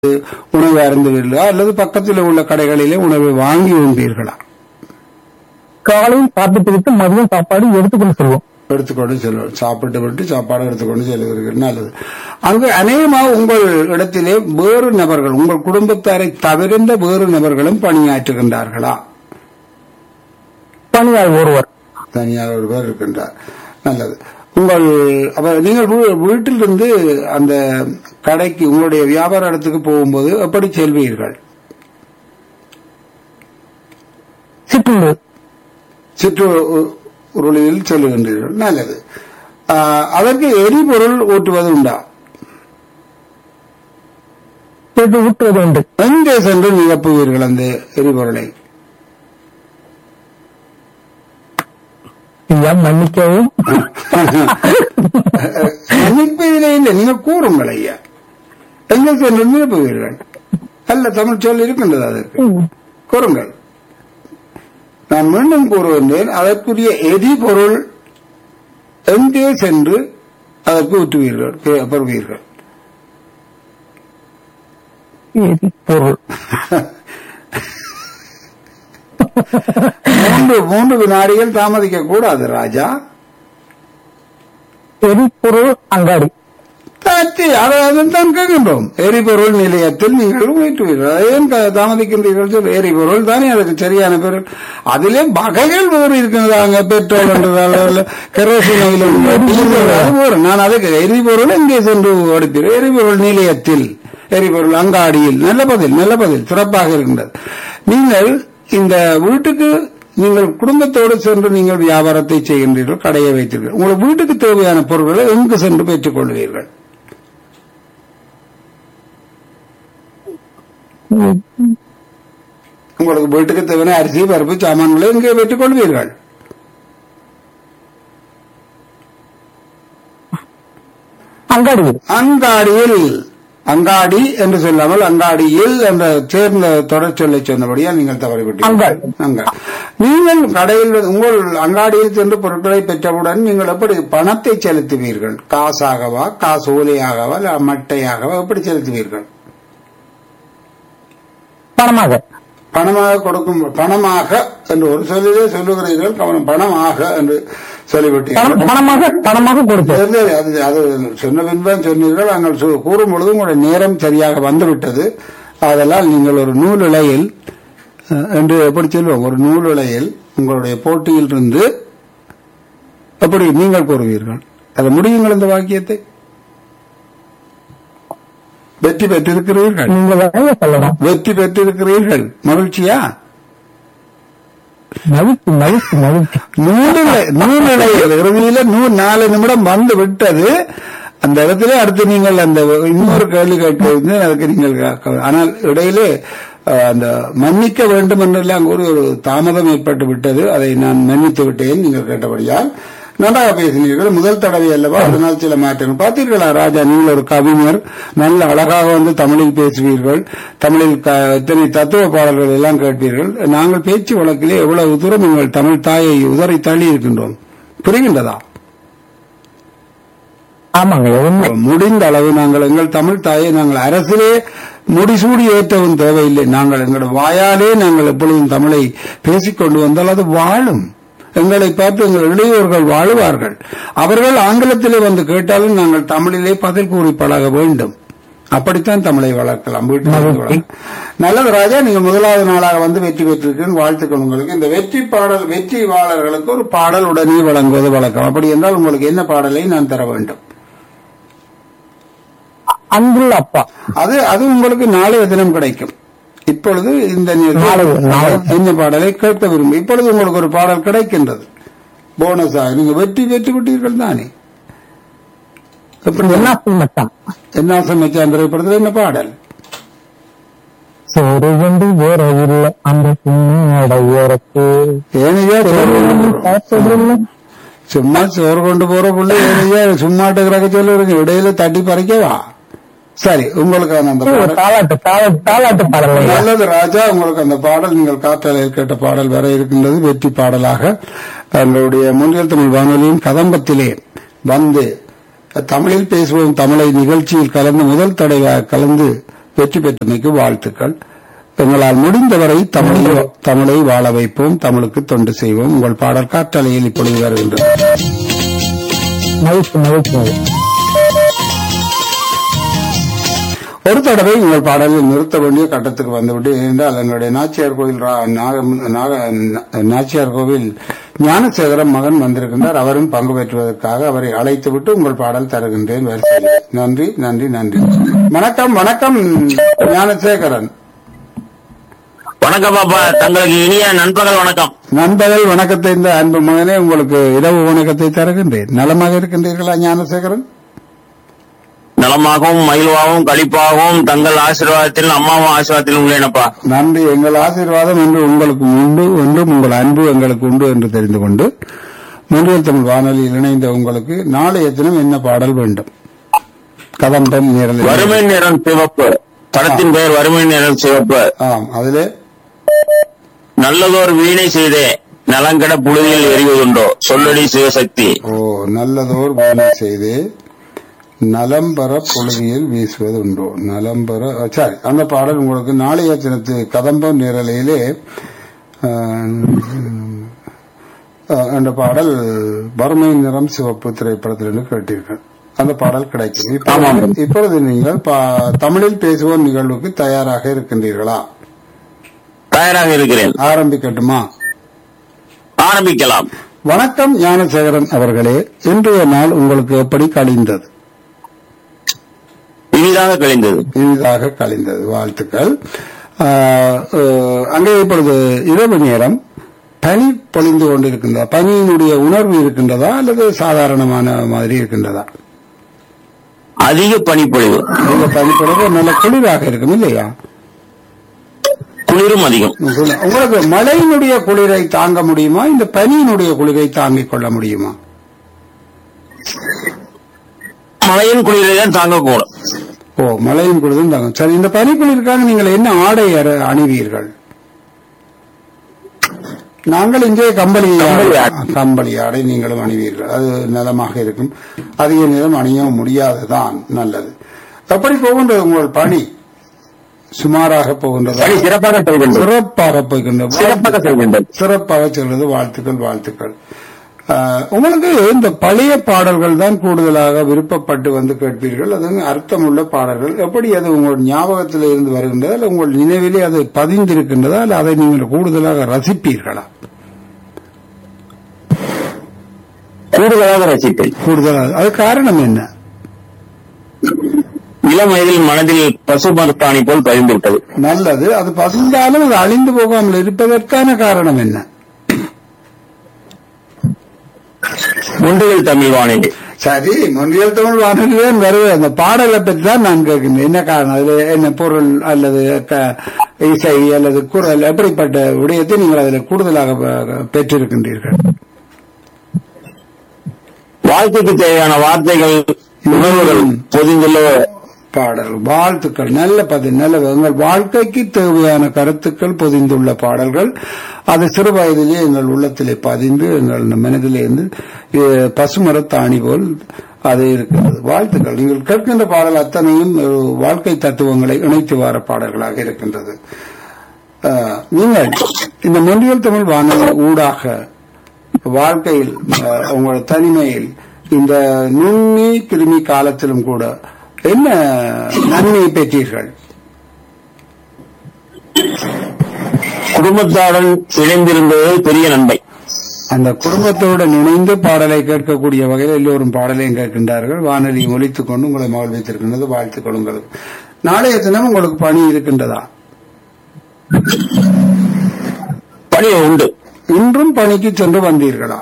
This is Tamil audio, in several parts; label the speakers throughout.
Speaker 1: உணவு அருந்துவீர்களா அல்லது பக்கத்தில் உள்ள கடைகளிலே உணவை வாங்கி உண்பீர்களா
Speaker 2: காலையில் சாப்பிட்டு விட்டு மதியம் சாப்பாடு எடுத்துக்கொண்டு செல்வோம்
Speaker 1: எடுத்துக்கொண்டு செல்வோம் சாப்பிட்டு விட்டு சாப்பாடு எடுத்துக்கொண்டு செல்வீர்கள் நல்லது அங்கு அநேகமாக உங்கள் இடத்திலே வேறு நபர்கள் உங்கள் குடும்பத்தாரை தவிர்ந்த வேறு நபர்களும் பணியாற்றுகின்றார்களா
Speaker 2: பணியாள் ஒருவர்
Speaker 1: தனியாக ஒருவர் இருக்கின்றார் நல்லது உங்கள் அப்ப நீங்கள் வீ- வீட்டிலிருந்து அந்த கடைக்கு உங்களுடைய வியாபார இடத்துக்கு போகும்போது எப்படி செல்வீர்கள்
Speaker 2: சிற்றுண்டு
Speaker 1: சிற்று உருளியில் செல்லுகின்றீர்கள் நல்லது ஆஹ், அதற்கு எரிபொருள் ஊட்டுவது உண்டா
Speaker 2: சேர்த்து ஊற்றுவது உண்டு
Speaker 1: எங்கே சென்று நிரப்புவீர்கள் அந்த எரிபொருளை
Speaker 2: ஐயா மன்னிக்கவும்
Speaker 1: மன்னிப்பதிலே இல்லை நீங்கள் கூறுங்கள் ஐயா எங்கே சென்று நிரப்புவீர்கள் அல்ல தமிழ் சொல் இருக்கின்றது அதற்கு கூறுங்கள் நான் மீண்டும் கூறுகின்றேன் அதற்குரிய எரிபொருள் எங்கே சென்று அதற்கு ஊற்றுவீர்கள் பெ- பெறுவீர்கள்
Speaker 2: பொருள்
Speaker 1: மூன்று மூன்று வினாடிகள் தாமதிக்க கூடாது ராஜா
Speaker 2: எரிபொருள் அங்காடி
Speaker 1: தாச்சி அதாவது தான் கேட்கின்றோம் எரிபொருள் நிலையத்தில் நீங்கள் ஊற்றுவீர்கள் அதை ஏன் த- தாமதிக்கின்றீர்கள் சொல் எரிபொருள் தானே அதுக்கு சரியான பொருள் அதிலே வகைகள் வேறு இருக்கின்றாங்க பெட்ரோல் என்றதால கெரோசின் ஆயில் டீசல் அது வேறு. நான் அதுக்கு எரிபொருள் எங்கே சென்று எடுப்பீர்கள் எரிபொருள் நிலையத்தில் எரிபொருள் அங்காடியில் நல்ல பதில் நல்ல பதில் சிறப்பாக இருக்கின்றது நீங்கள் இந்த வீட்டுக்கு நீங்கள் குடும்பத்தோடு சென்று நீங்கள் வியாபாரத்தை செய்கின்றீர்கள் கடையை வைத்தீர்கள் உங்கள் வீட்டுக்கு தேவையான பொருட்களை எங்கு சென்று பெற்றுக் கொள்வீர்கள் உங்களுக்கு வீட்டுக்கு தேவையான அரிசி பருப்பு சாமான்களை எங்கே பெற்றுக் கொள்வீர்கள்
Speaker 2: அங்காடியில்
Speaker 1: அங்காடியில் அங்காடி என்று சொல்லாமல் அங்காடியில் என்ற சேர்ந்த தொடர் சொல்லை சொன்னபடியால் நீங்கள் தவறிவிட்டீர்கள்
Speaker 2: அங்காடி.
Speaker 1: அங்காடி நீங்கள் கடையில் உங்கள் அங்காடியில் சென்று பொருட்களை பெற்றவுடன் நீங்கள் எப்படி பணத்தை செலுத்துவீர்கள் காசாகவா காசு ஓலையாகவா இல்ல மட்டையாகவா எப்படி செலுத்துவீர்கள்
Speaker 2: பணமாக
Speaker 1: பணமாக கொடுக்கும் பணமாக என்று ஒரு சொல்லிலே சொல்லுகிறீர்கள் கவனம் பணமாக என்று சொல்லிவிட்டீர்கள்
Speaker 2: பணம் பணமாக பணமாக கொடுப்போம்
Speaker 1: சரி, அது அது சொன்ன பின்தான் சொன்னீர்கள் நாங்கள் சொ- கூறும் பொழுது உங்களுடைய நேரம் சரியாக வந்துவிட்டது அதெல்லாம் நீங்கள் ஒரு நூல் இலையில் அஹ், என்று எப்படி சொல்லுவோம் ஒரு நூல் இலையில் உங்களுடைய போட்டியில் இருந்து எப்படி நீங்கள் கூறுவீர்கள் அதை முடியுங்கள் இந்த வாக்கியத்தை வெற்றி பெற்றிருக்கிறீர்கள்
Speaker 2: நீங்க வேலையை சொல்லலாம்
Speaker 1: வெற்றி பெற்றிருக்கிறீர்கள் மகிழ்ச்சியா
Speaker 2: மகிழ்ச்சி மகிழ்ச்சி மகிழ்ச்சி
Speaker 1: நூலில் நூலிலையில் இறுதியில நூ நாலு நிமிடம் வந்து விட்டது அந்த இடத்துல அடுத்து நீங்கள் அந்த இன்னொரு கேள்வி கேட்க அதுக்கு நீங்கள் கேட்க- ஆனால் இடையிலே அஹ், அந்த மன்னிக்க வேண்டும் என்றெல்லாம் ஒரு ஒரு தாமதம் ஏற்பட்டு விட்டது அதை நான் மன்னித்து விட்டேன் நீங்கள் கேட்டபடியால் நன்றாக பேசினீர்கள் முதல் தடவை அல்லவா அதனால் சில மாற்றங்கள் பார்த்தீர்களா ராஜா நீங்கள் ஒரு கவிஞர் நல்ல அழகாக வந்து தமிழில் பேசுவீர்கள் தமிழில் க- இத்தனை தத்துவ பாடல்கள் எல்லாம் கேட்பீர்கள் நாங்கள் பேச்சு வழக்கிலே எவ்வளவு தூரம் எங்கள் தமிழ் தாயை உதறி தள்ளி இருக்கின்றோம் புரிகின்றதா
Speaker 2: ஆமாங்க உண்மை
Speaker 1: முடிந்த அளவு நாங்கள் எங்கள் தமிழ் தாயை நாங்கள் அரசிலே முடிசூடி ஏற்றவும் தேவையில்லை நாங்கள் எங்கள் வாயாலே நாங்கள் எப்பொழுதும் தமிழை பேசிக் கொண்டு வந்தால் அது வாழும் எங்களை பார்த்து எங்கள் இளையோர்கள் வாழுவார்கள் அவர்கள் ஆங்கிலத்திலே வந்து கேட்டாலும் நாங்கள் தமிழிலே பதில் கூறி பழக வேண்டும் அப்படித்தான் தமிழை வளர்க்கலாம் வீட்டில் இருந்து வளர்க்கலாம். நல்லது ராஜா நீங்க முதலாவது நாளாக வந்து வெற்றி பெற்றிருக்கேன் வாழ்த்துக்கள் உங்களுக்கு இந்த வெற்றி பாடல் வெற்றியாளர்களுக்கு ஒரு பாடல் உடனே வழங்குவது வழக்கம் அப்படி என்றால் உங்களுக்கு என்ன பாடலை நான் தர வேண்டும்
Speaker 2: அன்புள்ள அப்பா
Speaker 1: அது அது உங்களுக்கு நாளைய தினம் கிடைக்கும் இப்பொழுது இந்த
Speaker 2: நாளை, நாளை.
Speaker 1: இந்த பாடலை கேட்க விரும்பும் இப்பொழுது உங்களுக்கு ஒரு பாடல் கிடைக்கின்றது போனஸாக நீங்க வெற்றி பெற்று விட்டீர்கள் தானே எப்படி
Speaker 2: என்ன மச்சான்
Speaker 1: என்ன சமைச்சான் திரைப்படத்தில் என்ன பாடல்
Speaker 2: சோறு கொண்டு வேற இல்லை அந்த சின்னட ஓரத்து
Speaker 1: ஏனையா சோறு கொண்டு போ-
Speaker 2: பார்த்ததில்லை
Speaker 1: சும்மா சோறு கொண்டு போறக்குள்ள ஏனையா சும்மாட்டு கிடக்க சொல்லுறீங்க இடையில தட்டி பறிக்கவா சரி உங்களுக்கான அந்த பாடல்
Speaker 2: தாலாட்டு தாலாட்டு தாலாட்டு பாடல்
Speaker 1: நல்லது ராஜா உங்களுக்கு அந்த பாடல் நீங்கள் காற்றாலையில் கேட்ட பாடல் வர இருக்கின்றது வெற்றி பாடலாக எங்களுடைய முன்னில் தமிழ் வானொலியின் கதம்பத்திலே வந்து தமிழில் பேசுவோம் தமிழை நிகழ்ச்சியில் கலந்து முதல் தடவை கலந்து வெற்றி பெற்றமைக்கு வாழ்த்துக்கள் எங்களால் முடிந்தவரை தமிழை தமிழை வாழ வைப்போம் தமிழுக்கு தொண்டு செய்வோம் உங்கள் பாடல் காற்றலையில் இப்பொழுது வருகின்றது
Speaker 2: மகிழ்ச்சி மகிழ்ச்சி மகிழ்ச்சி
Speaker 1: ஒரு தடவை உங்கள் பாடலில் நிறுத்த வேண்டிய கட்டத்துக்கு வந்துவிட்டு ஏனென்றால் எங்களுடைய நாச்சியார் கோவில் ரா- நாக- நாக- நாச்சியார் கோவில் ஞானசேகரம் மகன் வந்திருக்கின்றார் அவரும் பங்கு பெற்றுவதற்காக அவரை அழைத்துவிட்டு உங்கள் பாடல் தருகின்றேன் வரிசையில் நன்றி நன்றி நன்றி வணக்கம் வணக்கம் ஞானசேகரன்
Speaker 3: வணக்கம் பாப்பா தங்களுக்கு இனிய நண்பகல் வணக்கம்
Speaker 1: நண்பர்கள் வணக்கத்தை இந்த அன்பு மகனே உங்களுக்கு இரவு வணக்கத்தை தருகின்றேன் நலமாக இருக்கின்றீர்களா ஞானசேகரன்
Speaker 3: நலமாகவும் மகிழ்வாகவும் களிப்பாகவும் தங்கள் ஆசீர்வாதத்தில் அம்மாவும் ஆசீர்வாதத்தில் உள்ளேனப்பா
Speaker 1: நன்றி எங்கள் ஆசீர்வாதம் என்று உங்களுக்கு உண்டு என்றும் உங்கள் அன்பு எங்களுக்கு உண்டு என்று தெரிந்து கொண்டு முன்றியல் தமிழ் வானொலியில் இணைந்த உங்களுக்கு நாளைய தினம் என்ன பாடல் வேண்டும் கதம்பம் நேரல்
Speaker 3: வறுமை நிறம் சிவப்பு படத்தின் பெயர் வறுமை நிறம் சிவப்பு
Speaker 1: ஆம் அதிலே
Speaker 3: நல்லதோர் வீணை செய்தே நலங்கட புழுதியில் எரிவதுண்டோ சொல்லடி சிவசக்தி
Speaker 1: ஓ நல்லதோர் வீணை செய்து நலம்பர பொழுதியில் வீசுவது உண்டோ நலம்பர அ, சரி அந்த பாடல் உங்களுக்கு நாளைய தினத்து கதம்பம் நேரலையிலே அந்த பாடல் வறுமை நிறம் சிவப்பு திரைப்படத்திலிருந்து கேட்டீர்கள் அந்த பாடல் கிடைக்கும் இப்பொழுது-
Speaker 3: ஆமாம்.
Speaker 1: இப்பொழுது நீங்கள் பா- தமிழில் பேசுவோம் நிகழ்வுக்கு தயாராக இருக்கின்றீர்களா
Speaker 3: தயாராக இருக்கிறேன்
Speaker 1: ஆரம்பிக்கட்டுமா
Speaker 3: ஆரம்பிக்கலாம்
Speaker 1: வணக்கம் ஞானசேகரன் அவர்களே இன்றைய நாள் உங்களுக்கு எப்படி கழிந்தது
Speaker 3: இனிதாக கழிந்தது
Speaker 1: இனிதாக கழிந்தது வாழ்த்துக்கள் ஆஹ், ஆஹ், அங்கே இப்பொழுது இரவு நேரம் பனி பொழிந்து கொண்டிருக்கின்றதா பனியினுடைய உணர்வு இருக்கின்றதா அல்லது சாதாரணமான மாதிரி இருக்கின்றதா
Speaker 3: அதிக பனிப்பொழிவு
Speaker 1: இந்த பனி பொழிவு நல்ல குளிராக இருக்கும் இல்லையா
Speaker 3: குளிரும் அதிகம்
Speaker 1: உங்களுக்கு மழையினுடைய குளிரை தாங்க முடியுமா இந்த பனியினுடைய குளிரை தாங்கிக் கொள்ள முடியுமா
Speaker 3: மழையின் குளிரை தான் தாங்கக்கூடும்
Speaker 1: ஓ மழையின் குளிரும் தாங்க சரி இந்த பனி குளிருக்காக நீங்கள் என்ன ஆடை அற- அணிவீர்கள் நாங்கள் இங்கே கம்பளி
Speaker 3: கம்பளி ஆடை.
Speaker 1: கம்பளி ஆடை நீங்களும் அணிவீர்கள் அது நலமாக இருக்கும் அதிக நேரம் அணிய முடியாதுதான் நல்லது எப்படி போகின்றது உங்கள் பணி சுமாராக போகின்றதா
Speaker 3: பணி சிறப்பாக செய்கின்றது
Speaker 1: சிறப்பாக போகின்றது
Speaker 3: சிறப்பாக செய்கின்றது
Speaker 1: சிறப்பாக செல்வது வாழ்த்துக்கள் வாழ்த்துக்கள் ஆஹ், உங்களுக்கு இந்த பழைய பாடல்கள் தான் கூடுதலாக விருப்பப்பட்டு வந்து கேட்பீர்கள் அது அர்த்தமுள்ள பாடல்கள் எப்படி அது உங்கள் ஞாபகத்தில் இருந்து வருகின்றதா அல்ல உங்கள் நினைவிலே அது பதிந்திருக்கின்றதா அல்ல அதை நீங்கள் கூடுதலாக ரசிப்பீர்களா
Speaker 3: கூடுதலாக ரசிப்பேன்
Speaker 1: கூடுதலாக அது காரணம் என்ன
Speaker 3: இளம் வயதில் மனதில் பசு மருத்தாணி போல் பதிந்து விட்டது
Speaker 1: நல்லது அது பதிந்தாலும் அது அழிந்து போகாமல் இருப்பதற்கான காரணம் என்ன
Speaker 3: முண்டுகள் தமிழ் வானிலை
Speaker 1: சரி முன்றியல் தமிழ் வானொலிதான் வருவது அந்த பாடலை பற்றி தான் நான் கேட்கின்றேன் என்ன காரணம் அதுல என்ன பொருள் அல்லது க- இசை அல்லது குரல் எப்படிப்பட்ட விடயத்தை நீங்கள் அதில் கூடுதலாக ப- பெற்றிருக்கின்றீர்கள்
Speaker 3: வாழ்க்கைக்கு தேவையான வார்த்தைகள் உணர்வுகள் பொதிந்துள்ள
Speaker 1: பாடல் வாழ்த்துக்கள் நல்ல பதில் நல்ல எங்கள் வாழ்க்கைக்கு தேவையான கருத்துக்கள் பொதிந்துள்ள பாடல்கள் அது சிறு வயதிலே எங்கள் உள்ளத்திலே பதிந்து எங்கள் மனதிலே இருந்து அஹ், பசுமரத்தாணி போல் அது இருக்கிறது வாழ்த்துக்கள் நீங்கள் கேட்கின்ற பாடல் அத்தனையும் ஒரு வாழ்க்கை தத்துவங்களை இணைத்து வார பாடல்களாக இருக்கின்றது அஹ், நீங்கள் இந்த மொழியல் தமிழ் வானொலி ஊடாக வாழ்க்கையில் அஹ், உங்கள் தனிமையில் இந்த நுண்ணி கிருமி காலத்திலும் கூட என்ன நன்மையை பெற்றீர்கள்
Speaker 3: குடும்பத்தாருடன் இணைந்திருந்தது பெரிய நன்மை
Speaker 1: அந்த குடும்பத்தோடு இணைந்து பாடலை கேட்கக்கூடிய வகையில் எல்லோரும் பாடலையும் கேட்கின்றார்கள் வானொலி ஒலித்துக் கொண்டு உங்களை மகிழ்வித்திருக்கின்றது வாழ்த்துக்கள் உங்களுக்கு நாளைய தினம் உங்களுக்கு பணி இருக்கின்றதா
Speaker 3: பணி உண்டு
Speaker 1: இன்றும் பணிக்கு சென்று வந்தீர்களா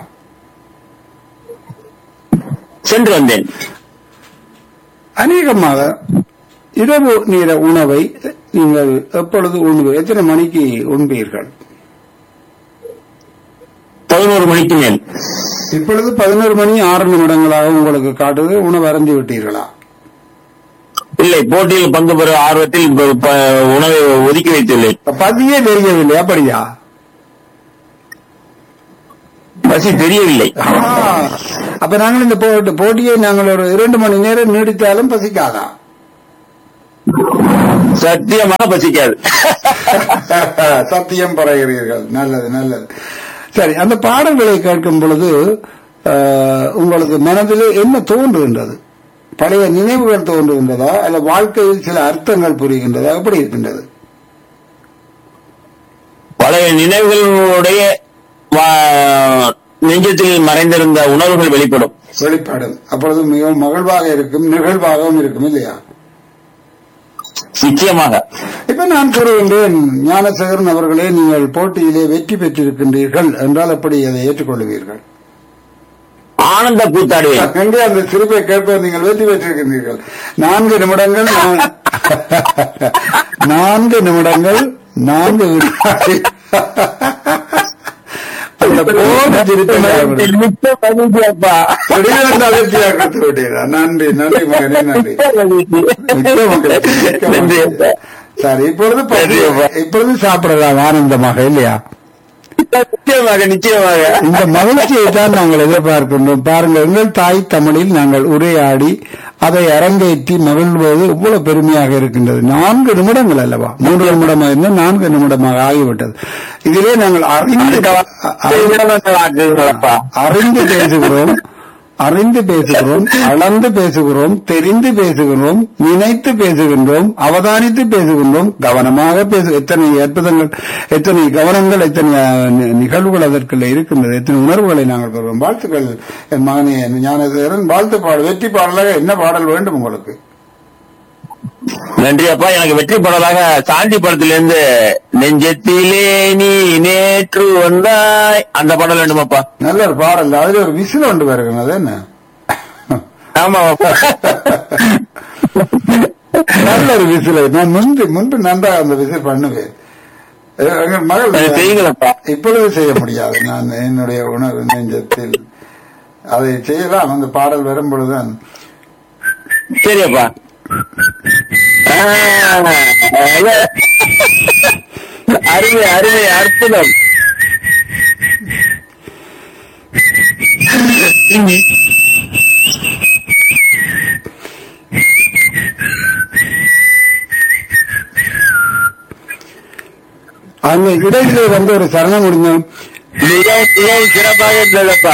Speaker 3: சென்று வந்தேன்
Speaker 1: அநேகமாக இரவு நேர உணவை நீங்கள் எப்பொழுது உண்பு எத்தனை மணிக்கு உண்பீர்கள்
Speaker 3: பதினோரு மணிக்கு மேல்
Speaker 1: இப்பொழுது பதினோரு மணி ஆறு நிமிடங்களாக உங்களுக்கு காட்டுது உணவு அருந்தி விட்டீர்களா
Speaker 3: இல்லை போட்டியில் பங்கு பெற ஆர்வத்தில் ப- ப- உணவை ஒதுக்கி வைத்துள்ளேன்
Speaker 1: பதியே தெரியவில்லை அப்படியா
Speaker 3: பசி தெரியவில்லை
Speaker 1: ஆ, அப்ப நாங்கள் இந்த போட்டி போட்டியை நாங்கள் ஒரு இரண்டு மணி நேரம் நீடித்தாலும் பசிக்காதா
Speaker 3: சத்தியமாக பசிக்காது
Speaker 1: சத்தியம் பறைகிறீர்கள் நல்லது நல்லது சரி அந்த பாடல்களை கேட்கும் பொழுது அஹ், உங்களுக்கு மனதிலே என்ன தோன்றுகின்றது பழைய நினைவுகள் தோன்றுகின்றதா அல்ல வாழ்க்கையில் சில அர்த்தங்கள் புரிகின்றதா எப்படி இருக்கின்றது
Speaker 3: பழைய நினைவுகளுடைய வா- நெஞ்சத்தில் மறைந்திருந்த உணர்வுகள் வெளிப்படும்
Speaker 1: வெளிப்பாடும் அப்பொழுது மிகவும் மகிழ்வாக இருக்கும் நிகழ்வாகவும் இருக்கும் இல்லையா
Speaker 3: நிச்சயமாக
Speaker 1: இப்ப நான் கூறுகின்றேன் ஞானசேகரன் அவர்களே நீங்கள் போட்டியிலே வெற்றி பெற்றிருக்கின்றீர்கள் என்றால் எப்படி அதை ஏற்றுக்கொள்வீர்கள்
Speaker 3: ஆனந்த கூத்தாடுவேன்
Speaker 1: எங்கே அந்த சிறுப்பை கேட்பது நீங்கள் வெற்றி பெற்றிருக்கின்றீர்கள் நான்கு நிமிடங்கள் நான்- நான்கு நிமிடங்கள் நான்கு வினாடி. அந்த போன சிரிப்பை ஞாபகம்.
Speaker 3: மிக்க மகிழ்ச்சி அப்பா
Speaker 1: திடீரென்று அதிர்ச்சியாக கொடுத்து விட்டீர்களா நன்றி நன்றி மகனே நன்றி
Speaker 3: மிக்க மகிழ்ச்சி.
Speaker 1: மிக்க மகிழ்ச்சி, மிக்க
Speaker 3: நன்றி
Speaker 1: மகிழ்ச்சி.
Speaker 3: அப்பா.
Speaker 1: சரி இப்பொழுது பசி-
Speaker 3: நன்றி அப்பா.
Speaker 1: இப்பொழுது சாப்பிடலாம் ஆனந்தமாக இல்லையா
Speaker 3: நிச்சயமாக நிச்சயமாக
Speaker 1: இந்த மகிழ்ச்சியை தான் நாங்கள் எதிர்பார்க்கின்றோம் பாருங்கள் எங்கள் தாய் தமிழில் நாங்கள் உரையாடி அதை அரங்கேற்றி மகிழ்வது இவ்வளவு பெருமையாக இருக்கின்றது நான்கு நிமிடங்கள் அல்லவா மூன்று நிமிடமாக இருந்தால் நான்கு நிமிடமாக ஆகிவிட்டது இதிலே நாங்கள் அறிந்து
Speaker 3: ஆக்குங்களப்பா
Speaker 1: அறிந்து பேசுகிறோம் அறிந்து பேசுகிறோம் அளந்து பேசுகிறோம் தெரிந்து பேசுகிறோம் நினைத்து பேசுகின்றோம் அவதானித்து பேசுகின்றோம் கவனமாக பேசு எத்தனை அற்புதங்கள் எத்தனை கவனங்கள் எத்தனை அஹ், நி- நிகழ்வுகள் அதற்குள்ள இருக்கின்றது எத்தனை உணர்வுகளை நாங்கள் பெறுவோம் வாழ்த்துக்கள் என் மகனே ஞானசேகரன் வாழ்த்து பாடல் வெற்றி பாடலாக என்ன பாடல் வேண்டும் உங்களுக்கு
Speaker 3: நன்றி அப்பா எனக்கு வெற்றி படலாக சாந்தி படத்திலிருந்து நெஞ்சத்திலே நீ நேற்று வந்தாய் அந்த படம் வேண்டுமாப்பா
Speaker 1: நல்ல ஒரு பாடல் அதுல ஒரு விசில் ஒன்று வருகிறது என்ன
Speaker 3: ஆமா அப்பா
Speaker 1: நல்ல ஒரு விசில் நான் முன்பு முன்பு நன்றாக அந்த விசில் பண்ணுவேன் அஹ், எங்கள் மகள்
Speaker 3: அது செய்யுங்களப்பா
Speaker 1: இப்பொழுது செய்ய முடியாது நான் என்னுடைய உணர்வு நெஞ்சத்தில் அதை செய்யலாம் அந்த பாடல் வரும் பொழுதுதான்
Speaker 3: சரியப்பா அருமை அருமை அற்புதம்
Speaker 1: அந்த இடையிலே வந்து ஒரு சரணம் முடிஞ்சோம்
Speaker 3: மிகவும் மிகவும் சிறப்பாக இருந்ததப்பா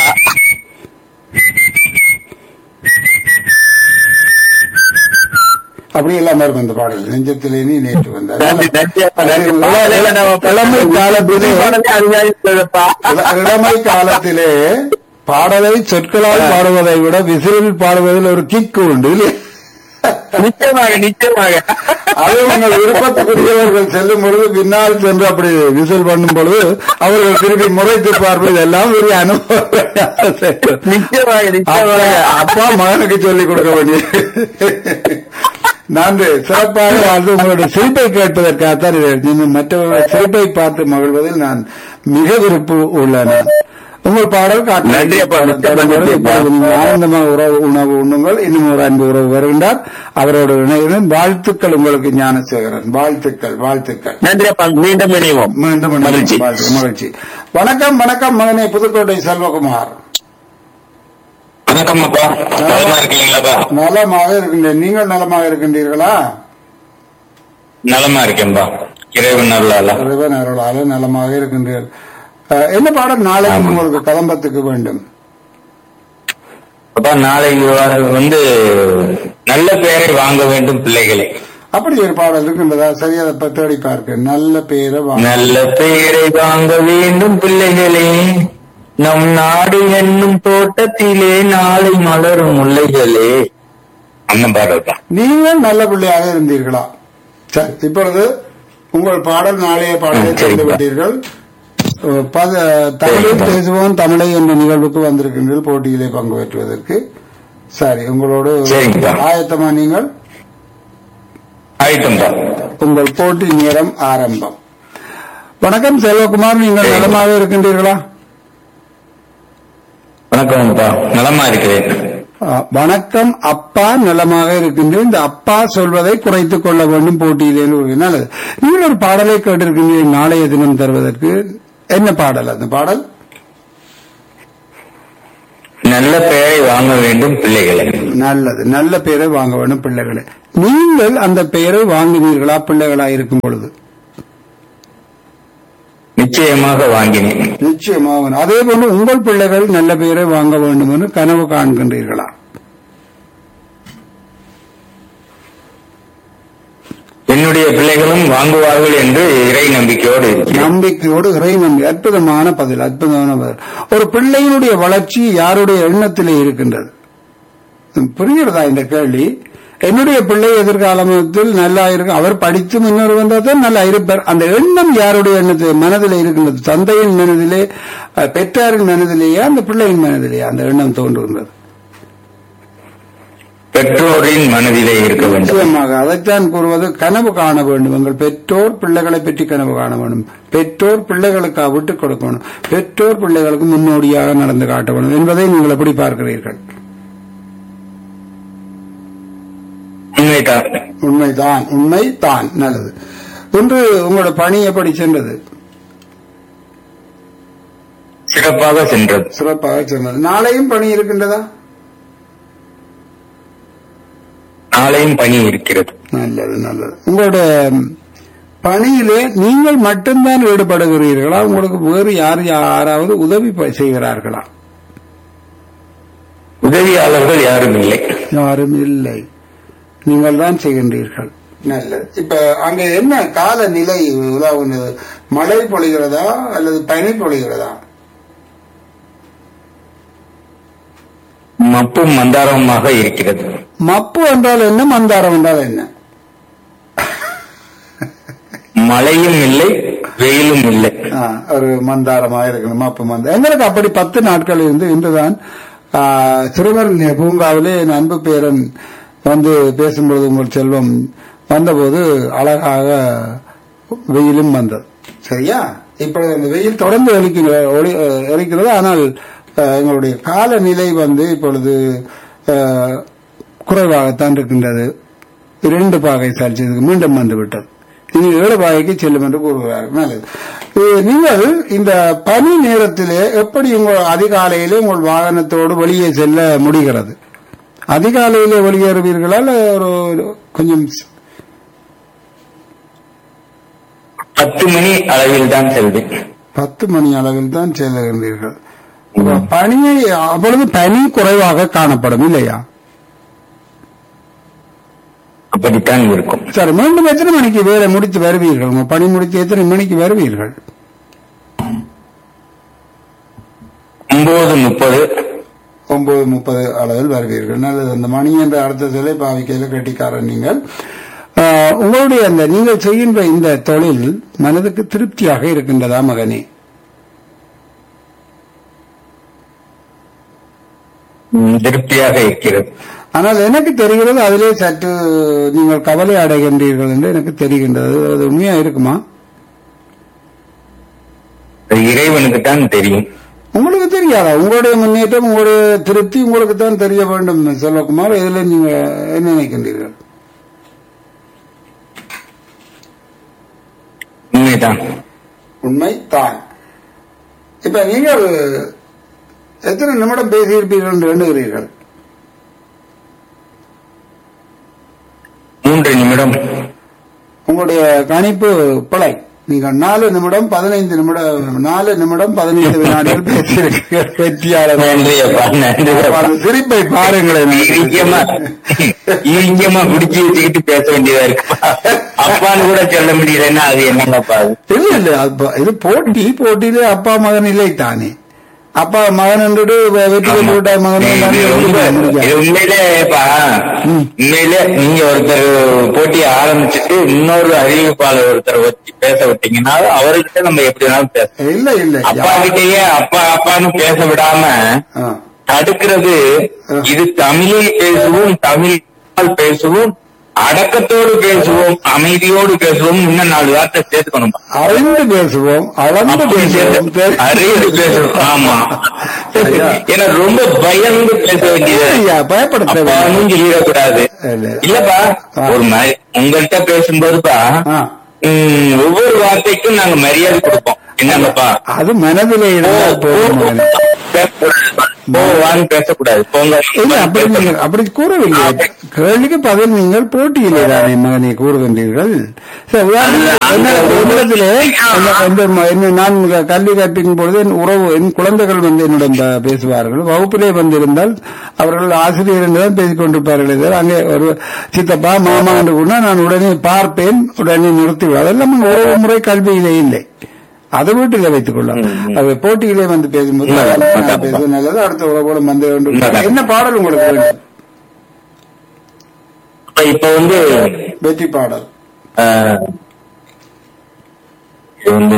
Speaker 1: அப்படி எல்லாம் இருக்கும் அந்த பாடல் நெஞ்சத்திலே நீ நேற்று வந்தார்
Speaker 3: நன்றி நன்றி அப்பா நன்றி
Speaker 1: இளமை காலத்திலே
Speaker 3: அருமையாக இருந்ததப்பா
Speaker 1: இள- இளமை காலத்திலே பாடலை சொற்களால் பாடுவதை விட விசிலில் பாடுவதில் ஒரு கிக்கு உண்டு இல்லையா?
Speaker 3: நிச்சயமாக நிச்சயமாக
Speaker 1: அது உங்கள் விருப்பத்துக்குரியவர்கள் செல்லும் பொழுது பின்னால் சென்று அப்படி விசில் பண்ணும் பொழுது அவர்கள் திருப்பி முறைத்து பார்ப்பது எல்லாம் ஒரு அனுபவம்
Speaker 3: நிச்சயமாக நிச்சயமாக
Speaker 1: அப்பா- அப்பா மகனுக்கு சொல்லிக் கொடுக்க வேண்டிய நன்றி சிறப்பாக வாழ்ந்து உங்களுடைய சிரிப்பை கேட்பதற்காகத்தான் இதை நீங்கள் மற்றவர்கள் சிரிப்பை பார்த்து மகிழ்வதில் நான் மிக விருப்பு உள்ளேன் உங்கள் பாடல் காட்டு
Speaker 3: நன்றி அப்பா. நன்றி அப்பா.
Speaker 1: ஆனந்தமாக உறவு உணவு உண்ணுங்கள் இன்னும் ஒரு அன்பு உறவு வருகின்றார் அவரோடு இணைகிறேன் வாழ்த்துக்கள் உங்களுக்கு ஞானசேகரன் வாழ்த்துக்கள் வாழ்த்துக்கள்
Speaker 3: நன்றி அப்பா மீண்டும் இணைவோம்
Speaker 1: மீண்டும் மீண்டும்
Speaker 3: மகிழ்ச்சி.
Speaker 1: வாழ்த்து- மகிழ்ச்சி வணக்கம் வணக்கம் மகனே புதுக்கோட்டை செல்வகுமார்
Speaker 3: வணக்கம் அப்பா நலமா இருக்கீங்களாப்பா
Speaker 1: நலமாக இருக்கின்றேன் நீங்கள் நலமாக இருக்கின்றீர்களா
Speaker 3: நலமா இருக்கேன்பா இறைவன் நல்லால
Speaker 1: இறைவன் அருளால நலமாக இருக்கின்றீர்கள் அஹ், என்ன பாடம் நாளைக்கு உங்களுக்கு கதம்பத்துக்கு வேண்டும்
Speaker 3: அப்பா நாளைக்கு வ- வந்து நல்ல பெயரை வாங்க வேண்டும் பிள்ளைகளே
Speaker 1: அப்படி ஒரு பாடல் இருக்கின்றதா சரி அதை ப- தேடி பார்க்க நல்ல பேரை வாங்க
Speaker 3: நல்ல பெயரை வாங்க வேண்டும் பிள்ளைகளே நம் நாடு என்னும் தோட்டத்திலே நாளை மலரும் முல்லைகளே அந்த பாடல் தான்
Speaker 1: நீங்கள் நல்ல பிள்ளையாக இருந்தீர்களா சரி இப்பொழுது உங்கள் பாடல் நாளைய பாடலை
Speaker 3: ம்,
Speaker 1: தெரிந்து
Speaker 3: சரிப்பா.
Speaker 1: விட்டீர்கள் அஹ், பத- தமிழில்
Speaker 3: சரிப்பா.
Speaker 1: பேசுவோம் தமிழை என்ற நிகழ்வுக்கு வந்திருக்கின்றீர்கள் போட்டியிலே பங்கு பெற்றுவதற்கு சரி உங்களோடு
Speaker 3: சரிப்பா.
Speaker 1: ஆயத்தமா நீங்கள்
Speaker 3: ஆயிட்டம் தான்
Speaker 1: உங்கள் போட்டி நேரம் ஆரம்பம் வணக்கம் செல்வகுமார் நீங்கள்
Speaker 3: சரி.
Speaker 1: நலமாக இருக்கின்றீர்களா
Speaker 3: வணக்கம் அப்பா நலமா இருக்கிறேன்
Speaker 1: அஹ், வணக்கம் அப்பா நலமாக இருக்கின்றேன் இந்த அப்பா சொல்வதை குறைத்துக் கொள்ள வேண்டும் போட்டியிலே என்று நல்லது நீங்கள் ஒரு பாடலை கேட்டிருக்கின்றீர்கள் நாளைய தினம் தருவதற்கு என்ன பாடல் அந்த பாடல்
Speaker 3: நல்ல பெயரை வாங்க வேண்டும் பிள்ளைகளே
Speaker 1: நல்லது நல்ல பெயரை வாங்க வேண்டும் பிள்ளைகளே நீங்கள் அந்த பெயரை வாங்கினீர்களா பிள்ளைகளா இருக்கும் பொழுது
Speaker 3: நிச்சயமாக வாங்கினேன்
Speaker 1: நிச்சயமாக அதே போன்று உங்கள் பிள்ளைகள் நல்ல பெயரை வாங்க வேண்டும் என்று கனவு காண்கின்றீர்களா
Speaker 3: என்னுடைய பிள்ளைகளும் வாங்குவார்கள் என்று இறை நம்பிக்கையோடு இருக்கிறேன்
Speaker 1: நம்பிக்கையோடு இறை நம்பி அற்புதமான பதில் அற்புதமான பதில் ஒரு பிள்ளையினுடைய வளர்ச்சி யாருடைய எண்ணத்திலே இருக்கின்றது புரிகிறதா இந்த கேள்வி என்னுடைய பிள்ளை எதிர்காலத்தில் நல்லா இருக்கும் அவர் படித்து முன்னேறி வந்தால் தான் நல்லா இருப்பார் அந்த எண்ணம் யாருடைய எண்ணத்தில் மனதில் இருக்கின்றது தந்தையின் மனதிலே அஹ், பெற்றாரின் மனதிலேயே அந்த பிள்ளையின் மனதிலேயே அந்த எண்ணம் தோன்றுகின்றது
Speaker 3: பெற்றோரின் மனதிலே இருக்க வேண்டும்
Speaker 1: நிச்சயமாக அதைத்தான் கூறுவது கனவு காண வேண்டும் எங்கள் பெற்றோர் பிள்ளைகளை பற்றி கனவு காண வேண்டும் பெற்றோர் பிள்ளைகளுக்கு விட்டுக் கொடுக்கணும் பெற்றோர் பிள்ளைகளுக்கு முன்னோடியாக நடந்து காட்ட வேண்டும் என்பதை நீங்கள் எப்படி பார்க்கிறீர்கள்
Speaker 3: உண்மைதான்
Speaker 1: உண்மைதான் உண்மைதான் நல்லது இன்று உங்களோட பணி எப்படி சென்றது
Speaker 3: சிறப்பாக சென்றது
Speaker 1: சிறப்பாக சென்றது நாளையும் பணி இருக்கின்றதா
Speaker 3: நாளையும் பணி இருக்கிறது
Speaker 1: நல்லது நல்லது உங்களோட பணியிலே நீங்கள் மட்டும்தான் ஈடுபடுகிறீர்களா உங்களுக்கு வேறு யார் யாராவது உதவி ப- செய்கிறார்களா
Speaker 3: உதவியாளர்கள் யாரும் இல்லை
Speaker 1: யாரும் இல்லை நீங்கள் தான் செய்கின்றீர்கள் நல்லது இப்ப அங்க என்ன காலநிலை உலாவுனது மழை பொழிகிறதா அல்லது பனி பொழிகிறதா
Speaker 3: மப்பும் மந்தாரமாக இருக்கிறது
Speaker 1: மப்பு என்றால் என்ன மந்தாரம் என்றால் என்ன
Speaker 3: மழையும் இல்லை வெயிலும் இல்லை
Speaker 1: ஆ, ஒரு மந்தாரமாக இருக்கணும் மப்பு மந்தாரம் எங்களுக்கு அப்படி பத்து நாட்கள் இருந்து இன்றுதான் ஆ, சிறுவர் நி- பூங்காவிலே என் அன்பு பேரன் வந்து பேசும்பொழுது உங்கள் செல்வம் வந்தபோது அழகாக வெயிலும் வந்தது சரியா இப்பொழுது அந்த வெயில் தொடர்ந்து எரிக்கிற ஒளி- அஹ், எரிக்கிறது ஆனால் அஹ், எங்களுடைய காலநிலை வந்து இப்பொழுது அஹ், குறைவாகத்தான் இருக்கின்றது இரண்டு பாகை செல்சியஸுக்கு மீண்டும் வந்து விட்டது இனி ஏழு பாகைக்கு செல்லும் என்று கூறுகிறார்கள் நல்லது இது நீங்கள் இந்த பனி நேரத்திலே எப்படி உங்கள் அதிகாலையிலே உங்கள் வாகனத்தோடு வெளியே செல்ல முடிகிறது அதிகாலையிலே வெளியேறுவீர்களா இல்ல ஒரு ஒரு கொஞ்சம்
Speaker 3: பத்து மணி அளவில் தான் செல்வேன்
Speaker 1: பத்து மணி அளவில் தான் செல்லுகின்றீர்கள் அப்ப பனியை அப்பொழுது பனி குறைவாக காணப்படும் இல்லையா
Speaker 3: அப்படித்தான் இருக்கும்
Speaker 1: சரி மீண்டும் எத்தனை மணிக்கு வேலை முடித்து வருவீர்கள் உங்க பணி முடித்து எத்தனை மணிக்கு வருவீர்கள்
Speaker 3: ஒன்பது முப்பது
Speaker 1: ஒன்பது முப்பது அளவில் வருவீர்கள் நல்லது அந்த மணி என்ற அடுத்த சிலை பாவிக்கையில் கட்டிக்காரன் நீங்கள் ஆஹ், உங்களுடைய அந்த நீங்கள் செய்கின்ற இந்த தொழில் மனதுக்கு திருப்தியாக இருக்கின்றதா மகனே
Speaker 3: ம், திருப்தியாக இருக்கிறது
Speaker 1: ஆனால் எனக்கு தெரிகிறது அதிலே சற்று நீங்கள் கவலை அடைகின்றீர்கள் என்று எனக்கு தெரிகின்றது அது உண்மையா இருக்குமா
Speaker 3: அது இறைவனுக்கு தான் தெரியும்
Speaker 1: உங்களுக்கு தெரியாதா உங்களுடைய முன்னேற்றம் உங்களுடைய திருப்தி உங்களுக்கு தான் தெரிய வேண்டும் செல்வகுமார் இதுல நீங்க என்ன நினைக்கின்றீர்கள்
Speaker 3: உண்மைதான்
Speaker 1: உண்மை தான் இப்ப நீங்கள் எத்தனை நிமிடம் பேசியிருப்பீர்கள் என்று எண்ணுகிறீர்கள்
Speaker 3: மூன்று நிமிடம்
Speaker 1: உங்களுடைய கணிப்பு பிழை நீங்கள் நாலு நிமிடம் பதினைந்து நிமிடம் நாலு நிமிடம் பதினைந்து வினாடிகள் பேசியிருக்கீர்கள் வெற்றியாளர்
Speaker 3: நன்றி அப்பா நன்றி
Speaker 1: அப்ப
Speaker 3: அப்பா.
Speaker 1: அந்த சிரிப்பை பாருங்களேன்
Speaker 3: இங்கியமா இங்கியமா குடிச்சு வச்சுக்கிட்டு பேச வேண்டியதா இருக்குப்பா அப்பான்னு கூட சொல்ல முடியலன்னா அது என்னங்கப்பா அது?
Speaker 1: இல்ல இல்ல அப்ப இது போட்டி போட்டியிலே அப்பா மகன் இல்லை தானே அப்பா மகன் என்று வெற்றி
Speaker 3: ஆமா.
Speaker 1: விட்ட மகன்
Speaker 3: இது
Speaker 1: தானே
Speaker 3: உண்மை-
Speaker 1: முடியாது.
Speaker 3: இது உண்மையிலேப்பா உண்மையிலே நீங்க ஒருத்தர் போட்டியை ஆரம்பிச்சுட்டு இன்னொரு அறிவிப்பாளர் ஒருத்தர் வச்சு பேச விட்டீங்கன்னா அவர்கிட்ட நம்ம எப்படி வேணாலும் பேச
Speaker 1: இல்ல இல்ல
Speaker 3: அப்பா கிட்டயே அப்பா அப்பான்னு பேச விடாம
Speaker 1: ஆ.
Speaker 3: தடுக்கிறது இது தமிழில் பேசுவோம் தமிழ் பேசுவோம் அடக்கத்தோடு பேசுவோம் அமைதியோடு பேசுவோம் இன்னும் நாலு வார்த்தை சேர்த்துக்கணும்
Speaker 1: அறிந்து பேசுவோம் அளந்து
Speaker 3: அப்படி
Speaker 1: பேசுவோம்
Speaker 3: சேர்த்து அறிந்து பேசுவோம் ஆமா
Speaker 1: ஐயா.
Speaker 3: ஏன்னா ரொம்ப பயந்து பேச வேண்டியது
Speaker 1: ஐயா, பயப்பட தேவையில்லை.
Speaker 3: அப்பான்னு சொல்லிடக்கூடாது
Speaker 1: இல்ல.
Speaker 3: இல்லப்பா
Speaker 1: ஆ.
Speaker 3: ஒரு மாதிரி உங்கள்கிட்ட பேசும்போதுப்பா
Speaker 1: ஆ.
Speaker 3: ம், ஒவ்வொரு வார்த்தைக்கும் நாங்க மரியாதை கொடுப்போம் என்னங்கப்பா
Speaker 1: அது மனதிலே இருந்தால் போதும் மகனே.
Speaker 3: பேசக்கூடாது. போவான்னு பேசக்கூடாது போங்க
Speaker 1: இல்ல அப்படி நீங்கள் அப்படி கூறவில்லை கேள்விக்கு பதில் நீங்கள் போட்டியிலே தானே மகனை கூறுகின்றீர்கள் சரி, உதாரணத்துக்கு என்ன- என்னிடத்திலே அந்த- அந்த ம- என்ன நான் க- கல்வி கற்பிக்கும் பொழுது என் உறவு என் குழந்தைகள் வந்து என்னுடன் ப- பேசுவார்கள் வகுப்பிலே வந்திருந்தால் அவர்கள் ஆசிரியர் என்றுதான் பேசிக் கொண்டிருப்பார்கள் தவிர அங்கே ஒரு சித்தப்பா மாமா என்று கூட நான் உடனே பார்ப்பேன் உடனே நிறுத்திவிடுவேன் அதெல்லாம் உறவு முறை கல்வியிலே இல்லை அதை வீட்டிலே வைத்துக் கொள்ளலாம் அது போட்டியிலே வந்து பேசும்போது நான் பேசுவது நல்லது அடுத்த உறவோடு வந்து கொண்டு என்ன பாடல் உங்களுக்கு வேண்டும்
Speaker 3: இப்ப வந்து
Speaker 1: வெற்றி பாடல்
Speaker 3: ஆஹ், இது வந்து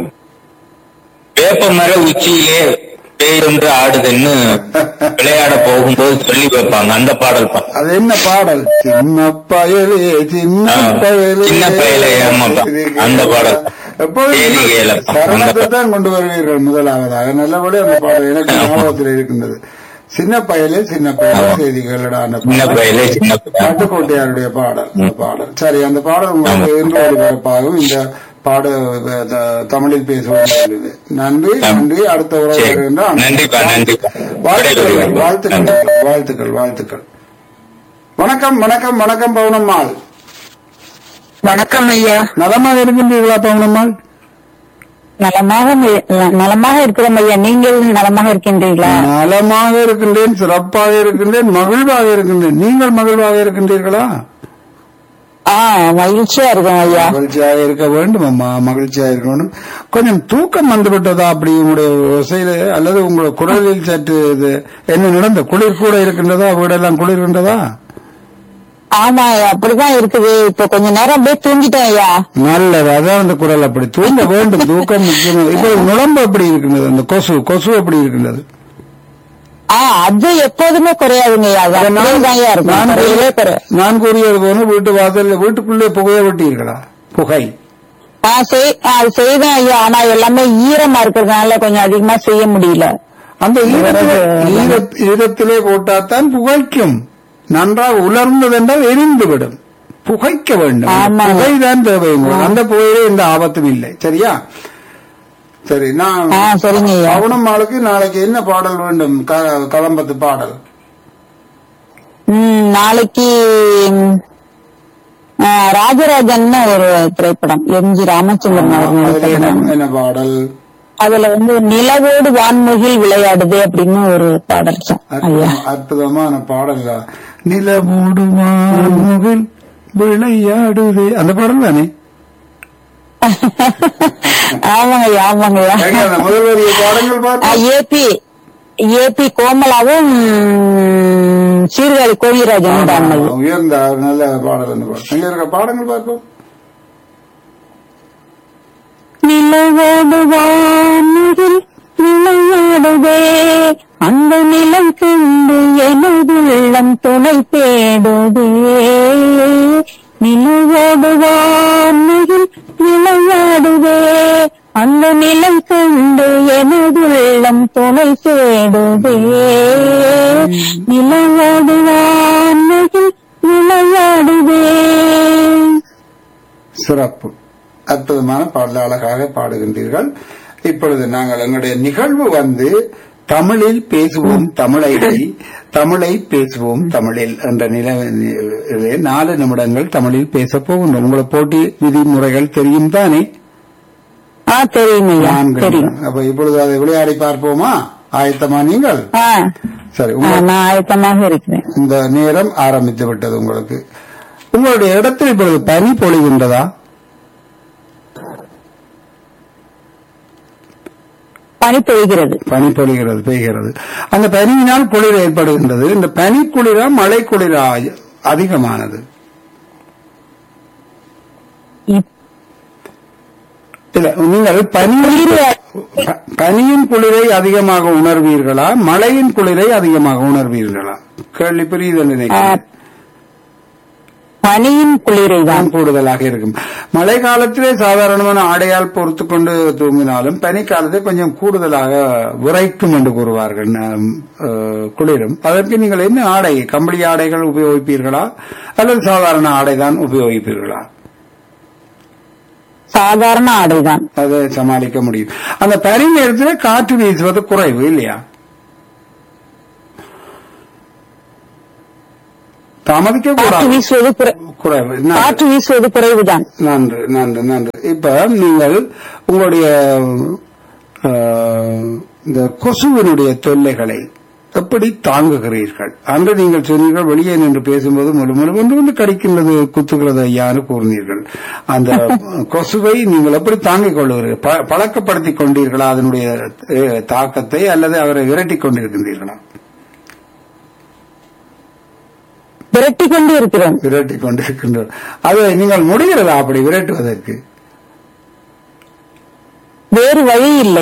Speaker 3: வேப்ப மர உச்சியிலே பேய் ஒன்று ஆடுதுன்னு விளையாட போகும்போது சொல்லி வைப்பாங்க அந்த பாடல் பா
Speaker 1: அது என்ன பாடல் சின்ன பயலே சின்ன
Speaker 3: ஆ,
Speaker 1: பயலே
Speaker 3: சின்ன பயலே, ஆமாப்பா. அந்த பாடல்.
Speaker 1: எப்போதும்
Speaker 3: கேலி கேளப்பா. அந்த
Speaker 1: சரணத்தை
Speaker 3: பாடல்.
Speaker 1: தான் கொண்டு வருவீர்கள் முதலாவதாக நல்லபடி அந்த பாடல் எனக்கு ஞாபகத்தில் இருக்கின்றது சின்ன பயலே சின்ன பயலே செய்திகளடா அந்த
Speaker 3: சின்ன
Speaker 1: பாடல்.
Speaker 3: பயலே சின்ன பயலே.
Speaker 1: பட்டுக்கோட்டையாருடைய பாடல் அந்த பாடல் சரி அந்த பாடல் உங்களுக்கு இன்று ஒளிபரப்பாகும் இந்த பாட த- தமிழில் பேசுவது நன்றி நன்றி அடுத்த உறவு
Speaker 3: சரி.
Speaker 1: வருகின்ற
Speaker 3: நன்றிப்பா, நன்றிப்பா.
Speaker 1: வாழ்த்துக்கள்
Speaker 3: விடைபெறுகிறேன்.
Speaker 1: வாழ்த்துக்கள் வாழ்த்துக்கள் வாழ்த்துக்கள் வணக்கம் வணக்கம் வணக்கம் பவுனம்மாள்
Speaker 4: வணக்கம் ஐயா
Speaker 1: நலமாக இருக்கின்றீர்களா பவுனம்மாள்
Speaker 4: நலமாக ந- நலமாக இருக்கிறோம் ஐயா நீங்கள் நலமாக இருக்கின்றீர்களா
Speaker 1: நலமாக இருக்கின்றேன் சிறப்பாக இருக்கின்றேன் மகிழ்வாக இருக்கின்றேன் நீங்கள் மகிழ்வாக இருக்கின்றீர்களா
Speaker 4: ஆ மகிழ்ச்சியா இருக்கோம் ஐயா
Speaker 1: மகிழ்ச்சியாக இருக்க வேண்டும் அம்மா மகிழ்ச்சியாக இருக்க வேண்டும் கொஞ்சம் தூக்கம் வந்து விட்டதா அப்படி உங்களுடைய இசையில அல்லது உங்களுடைய குரலில் சற்று இது என்ன நடந்த குளிர் கூட இருக்கின்றதா வீடெல்லாம் குளிர்கின்றதா
Speaker 4: ஆமா ஐயா அப்படிதான் இருக்குது இப்ப கொஞ்ச நேரம் அப்படியே தூங்கிட்டேன் ஐயா
Speaker 1: நல்லது அதான் அந்த குரல் அப்படி தூங்க வேண்டும் தூக்கம் முக்கியம் இப்போ நுழம்பு எப்படி இருக்கின்றது அந்த கொசு கொசு எப்படி இருக்கின்றது
Speaker 4: ஆ அது எப்போதுமே குறையாதுங்க ஐயா அது அப்படியே தான் ஐயா இருக்கும்
Speaker 1: நான்
Speaker 4: குறையவே குறை
Speaker 1: நான் கூறியது போல வீட்டு வாசல்ல வீட்டுக்குள்ளே புகைய விட்டீர்களா புகை
Speaker 4: ஆ செய் ஆ, அது செய்தேன் ஐயா ஆனா எல்லாமே ஈரமா இருக்கிறதுனால கொஞ்சம் அதிகமா செய்ய முடியல
Speaker 1: அந்த ஈரத்திலே ஈர- ஈரத்திலே போட்டாத்தான் புகைக்கும் நன்றாக உலர்ந்ததென்றால் எரிந்துவிடும் புகைக்க வேண்டும்
Speaker 4: ஆமாங்க.
Speaker 1: புகைதான் தேவை உங்களுக்கு. அந்த புகையிலே எந்த ஆபத்தும் இல்லை சரியா சரி நான்
Speaker 4: ஆ சரிங்க ஐயா
Speaker 1: பவுனம்மாளுக்கு நாளைக்கு என்ன பாடல் வேண்டும் க- கலம்பத்து பாடல்
Speaker 4: ம், நாளைக்கு ம், ஆ, ராஜராஜன்னு ஒரு திரைப்படம் எம் ஜி ராமச்சந்திரன் அவர்கள்
Speaker 1: அதுல
Speaker 4: நடித்த
Speaker 1: என்ன
Speaker 4: படம்.
Speaker 1: என்ன பாடல்
Speaker 4: அதுல வந்து நிலவோடு வான்முகில் விளையாடுது அப்படின்னு ஒரு பாடல் சார் ஐயா
Speaker 1: அற்புதம்- அற்புதமான பாடல் நிலமூடுவான் விளையாடுதே அந்த பாடல் தானே
Speaker 4: ஆமாங்க ஐயா ஆமாங்க ஐயா
Speaker 1: எங்க அந்த முதல் வரிய பாடங்கள் பார்த்து
Speaker 4: ஏபி ஏபி கோமலாவும் ம், சீர்காழி கோவிராஜனும் பாடினது
Speaker 1: உயர்ந்த ஒரு நல்ல பாடல் அந்த பாடல் எங்க இருக்க பாடங்கள் பார்ப்போம்
Speaker 4: நிலவோடு வான்முகில் விளையாடுதே அந்த நிலம் கண்டு எனது உள்ளம் துணை தேடுதே நிலவோடு வான்முகில் விளையாடுதே அந்த நிலம் கண்டு எனது உள்ளம் துணை தேடுதே நிலவோடு வான்முகில் விளையாடுதே
Speaker 1: சிறப்பு அற்புதமான பாடல் அழகாக பாடுகின்றீர்கள் இப்பொழுது நாங்கள் எங்களுடைய நிகழ்வு வந்து தமிழில் பேசுவோம் தமிழை தமிழை பேசுவோம் தமிழில் என்ற நிலை நாலு நிமிடங்கள் தமிழில் பேச போகின்றோம் உங்களை போட்டி விதிமுறைகள் தெரியும் தானே
Speaker 4: ஆ தெரியும் ஐயா
Speaker 1: நான்கு
Speaker 4: தெரியும்
Speaker 1: நிமிடம். அப்ப இப்பொழுது அதை விளையாடி பார்ப்போமா ஆயத்தமா நீங்கள்
Speaker 4: ஆ
Speaker 1: சரி
Speaker 4: ஆ,
Speaker 1: உங்க-
Speaker 4: நான் ஆயத்தமாக இருக்கிறேன்
Speaker 1: இந்த நேரம் ஆரம்பித்து விட்டது உங்களுக்கு உங்களுடைய இடத்தில் இப்பொழுது பனி பொழிகின்றதா
Speaker 4: பனி பெய்கிறது
Speaker 1: பனி பொழிகிறது பெய்கிறது அந்த பனியினால் குளிர் ஏற்படுகின்றது இந்த பனி குளிரா மழை குளிரா அதிகமானது
Speaker 4: இப்-
Speaker 1: இல்ல நீங்கள் பனியின் ப- பனியின் குளிரை அதிகமாக உணர்வீர்களா மழையின் குளிரை அதிகமாக உணர்வீர்களா கேள்வி புரியுது நினைக்கிறேன்
Speaker 4: பனியின் குளிரை தான்
Speaker 1: தான் கூடுதலாக இருக்கும் மழை காலத்திலே சாதாரணமான ஆடையால் பொறுத்து கொண்டு தூங்கினாலும் பனி காலத்தில் கொஞ்சம் கூடுதலாக உரைக்கும் என்று கூறுவார்கள் நம், அஹ், குளிரும் அதற்கு நீங்கள் என்ன ஆடை கம்பளி ஆடைகள் உபயோகிப்பீர்களா அல்லது சாதாரண ஆடைதான் உபயோகிப்பீர்களா
Speaker 4: சாதாரண ஆடைதான்
Speaker 1: அதை சமாளிக்க முடியும் அந்த பனி நேரத்தில் காற்று வீசுவது குறைவு இல்லையா தாமதிக்க
Speaker 4: காற்று
Speaker 1: கூடாது
Speaker 4: வீசுவது குறை-
Speaker 1: குறைவு நன்றி.
Speaker 4: காற்று வீசுவது குறைவுதான்
Speaker 1: நன்று நன்று நன்று இப்ப நீங்கள் உங்களுடைய அஹ், இந்த கொசுவினுடைய தொல்லைகளை எப்படி தாங்குகிறீர்கள் அன்று நீங்கள் சொன்னீர்கள் வெளியே நின்று பேசும்போது முழு முழு ஒன்று வந்து கடிக்கின்றது குத்துகிறது ஐயான்னு கூறினீர்கள் அந்த கொசுவை நீங்கள் எப்படி தாங்கிக் கொள்ளுகிறீர்கள் ப- பழக்கப்படுத்திக் கொண்டீர்களா அதனுடைய அஹ், தாக்கத்தை அல்லது அவரை விரட்டிக் கொண்டிருக்கின்றீர்களா
Speaker 4: விரட்டி கொண்டு இருக்கிறோம்
Speaker 1: விரட்டிக் கொண்டிருக்கின்றோம் அது நீங்கள் முடிகிறதா அப்படி விரட்டுவதற்கு
Speaker 4: வேறு வழி இல்லை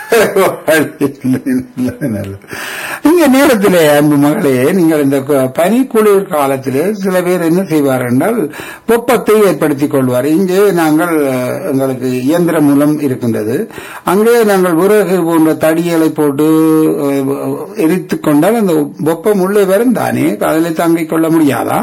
Speaker 1: இந்த நேரத்திலே அன்பு மகளே நீங்கள் இந்த கு- பனி குளிர் காலத்திலே சில பேர் என்ன செய்வார் என்றால் வெப்பத்தை ஏற்படுத்திக் கொள்வார் இங்கே நாங்கள் அஹ், எங்களுக்கு இயந்திரம் மூலம் இருக்கின்றது அங்கே நாங்கள் விறகு போன்ற தடியலை போட்டு அஹ், எரித்துக் கொண்டால் அந்த வெப்பம் உள்ளே வரும் தானே அதில் தாங்கிக் கொள்ள முடியாதா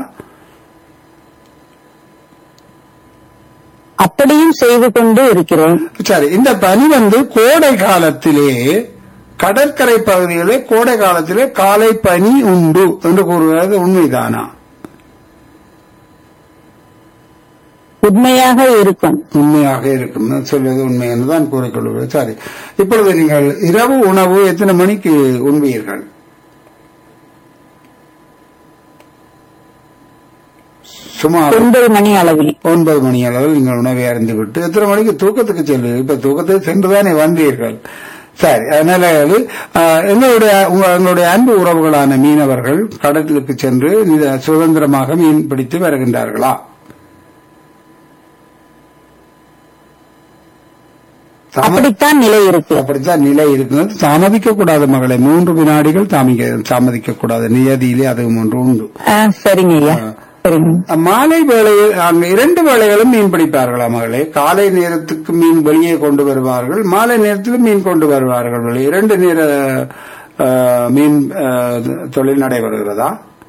Speaker 4: அப்படியும் செய்து கொண்டு இருக்கிறோம்
Speaker 1: சரி இந்த பனி வந்து கோடை காலத்திலே கடற்கரை பகுதிகளே கோடை காலத்திலே காலை பனி உண்டு என்று கூறுகிறது உண்மைதானா
Speaker 4: உண்மையாக இருக்கும்
Speaker 1: உண்மையாக இருக்கும் நான் சொல்வது உண்மை என்றுதான் கூறிக்கொள்வது சரி இப்பொழுது நீங்கள் இரவு உணவு எத்தனை மணிக்கு உண்பீர்கள் சுமார்
Speaker 4: ஒன்பது மணி அளவில்
Speaker 1: ஒன்பது மணி அளவில் நீங்கள் உணவை அருந்து விட்டு எத்தனை மணிக்கு தூக்கத்துக்கு செல்வீர்கள் இப்ப தூக்கத்துக்கு சென்றுதானே வந்தீர்கள் சரி அதனால அது, ஆஹ், எங்களுடைய உங்க- எங்களுடைய அன்பு உறவுகளான மீனவர்கள் கடலுக்கு சென்று இது சுதந்திரமாக மீன் பிடித்து வருகின்றார்களா தாம-
Speaker 4: அப்படித்தான் நிலை இருக்கு
Speaker 1: அப்படித்தான் நிலை இருக்கிறது தாமதிக்க கூடாது மகளை மூன்று வினாடிகள் தாமிக்க தாமதிக்க கூடாது நியதியிலே அது ஒன்று உண்டு
Speaker 4: ஆ, சரிங்க ஐயா சரிங்க
Speaker 1: மாலை வேளையில் அங்க இரண்டு வேளைகளும் மீன் பிடிப்பார்களா மகளே காலை நேரத்துக்கு மீன் வெளியே கொண்டு வருவார்கள் மாலை நேரத்தில் மீன் கொண்டு வருவார்கள் வெளியே. இரண்டு நேர அஹ், மீன் அஹ், தொழில் நடைபெறுகிறதா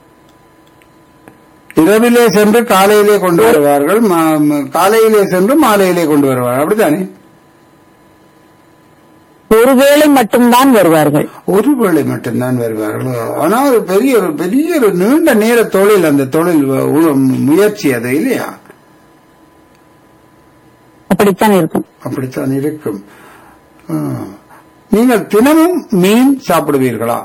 Speaker 1: இரவிலே சென்று காலையிலே கொண்டு வருவார்கள் மா- ம- காலையிலே சென்று மாலையிலே கொண்டு வருவார்கள் அப்படித்தானே
Speaker 4: ஒருவேளை மட்டும்தான் வருவார்கள்
Speaker 1: ஒரு வேளை மட்டும்தான் வருவார்கள் ஆனால் ஒரு பெரிய ஒரு பெரிய ஒரு நீண்ட நேர தொழில் அந்த தொழில் உ- முயற்சி அது இல்லையா
Speaker 4: அப்படித்தான் இருக்கும்
Speaker 1: அப்படித்தான் இருக்கும் ஆ. நீங்கள் தினமும் மீன் சாப்பிடுவீர்களா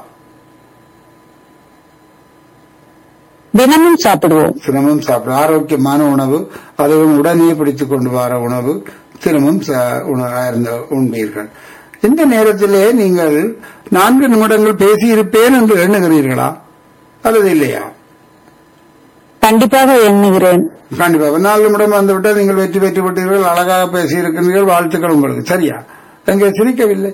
Speaker 4: தினமும் சாப்பிடுவோம்
Speaker 1: தினமும் சாப்பிட ஆரோக்கியமான உணவு அதுவும் உடனே பிடித்துக் கொண்டு வர உணவு தினமும் சா- உண- இருந்த உண்பீர்கள் இந்த நேரத்திலே நீங்கள் நான்கு நிமிடங்கள் பேசியிருப்பேன் என்று எண்ணுகிறீர்களா அல்லது இல்லையா
Speaker 4: கண்டிப்பாக எண்ணுகிறேன்
Speaker 1: கண்டிப்பாக நாலு நிமிடம் வந்துவிட்டால் நீங்கள் வெற்றி பெற்று விட்டீர்கள் அழகாக பேசியிருக்கிறீர்கள் வாழ்த்துக்கள் உங்களுக்கு சரியா எங்கே சிரிக்கவில்லை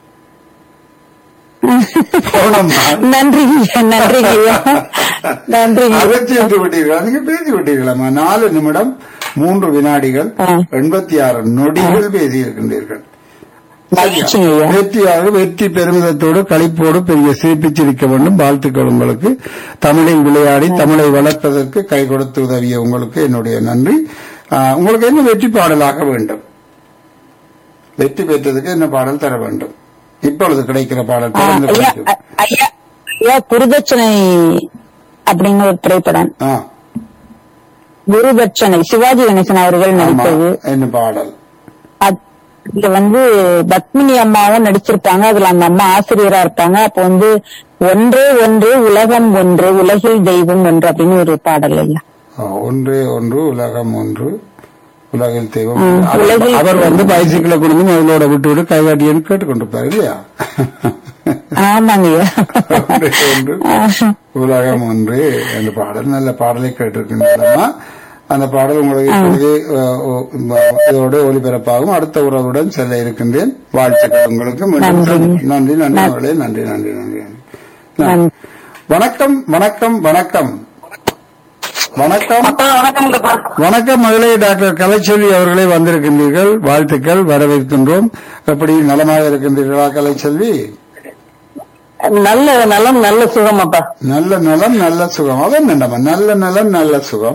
Speaker 1: போனோம்மா.
Speaker 4: நன்றி நன்றி ஐயா நன்றி
Speaker 1: அதிர்ச்சி என்று விட்டீர்களா நீங்க பேசி விட்டீர்களாமா நாலு நிமிடம் மூன்று வினாடிகள்
Speaker 4: ஆ.
Speaker 1: எண்பத்தி ஆறு நொடிகள் பேசியிருக்கின்றீர்கள்
Speaker 4: மகிழ்ச்சி ஐயா
Speaker 1: வெற்றியாக வெற்றி பெருமிதத்தோடு களிப்போடு பெரிய சிரிப்பு சிரிக்க வேண்டும் வாழ்த்துக்கள் உங்களுக்கு தமிழில் விளையாடி தமிழை வளர்ப்பதற்கு கை கொடுத்து உதவிய உங்களுக்கு என்னுடைய நன்றி ஆ, உங்களுக்கு என்ன வெற்றி பாடலாக வேண்டும் வெற்றி பெற்றதுக்கு என்ன பாடல் தர வேண்டும் இப்பொழுது கிடைக்கிற பாடல்
Speaker 4: ஆ,
Speaker 1: தொடர்ந்து
Speaker 4: ஐயா
Speaker 1: கிடைக்கும்.
Speaker 4: அ- ஐயா ஐயா குருதட்சணை அப்படிங்கிற ஒரு திரைப்படம்
Speaker 1: ஆ,
Speaker 4: குருதட்சணை சிவாஜி கணேசன் அவர்கள்
Speaker 1: ஆமா.
Speaker 4: நடித்தது
Speaker 1: என்ன பாடல்
Speaker 4: அது- இதுல வந்து பத்மினி அம்மாவும் நடிச்சிருப்பாங்க அதுல அந்த அம்மா ஆசிரியரா இருப்பாங்க அப்ப வந்து ஒன்றே ஒன்று உலகம் ஒன்று உலகில் தெய்வம் ஒன்று அப்படின்னு ஒரு பாடல் ஐயா
Speaker 1: ஆ, ஒன்றே ஒன்று உலகம் ஒன்று உலகில் தெய்வம்
Speaker 4: ம்,
Speaker 1: அவர்-
Speaker 4: உலகில்
Speaker 1: அவர் வந்து பைசிக்கிளை கொடுத்து முதலோட விட்டு விட்டு கைகாட்டியன்னு கேட்டுக்கொண்டிருப்பார் இல்லையா
Speaker 4: ஆமாங்க ஐயா
Speaker 1: ஒன்றே ஒன்று உலகம் ஒன்று என்ற பாடல் நல்ல பாடலை கேட்டிருக்கின்றனமா அந்த பாடல் உங்களுக்கு இப்பொழுது அஹ், ஒ- ம- இதோட ஒளிபரப்பாகும் அடுத்த உறவுடன் செல்ல இருக்கின்றேன் வாழ்த்துக்கள் உங்களுக்கு மீண்டும்
Speaker 4: நன்றி.
Speaker 1: நன்றி நன்றி அவர்களே நன்றி நன்றி நன்றி நன்றி.
Speaker 4: நன்றி.
Speaker 1: வணக்கம் வணக்கம் வணக்கம் வணக்கம் வணக்கம் மகளே டாக்டர் கலைச்செல்வி அவர்களே வந்திருக்கின்றீர்கள் வாழ்த்துக்கள் வரவேற்கின்றோம் எப்படி நலமாக இருக்கின்றீர்களா கலைச்செல்வி
Speaker 4: நல்ல நலம் நல்ல சுகம் அப்பா
Speaker 1: நல்ல நலம் நல்ல சுகம் அதான் என்னம்மா நல்ல நலம் நல்ல சுகம்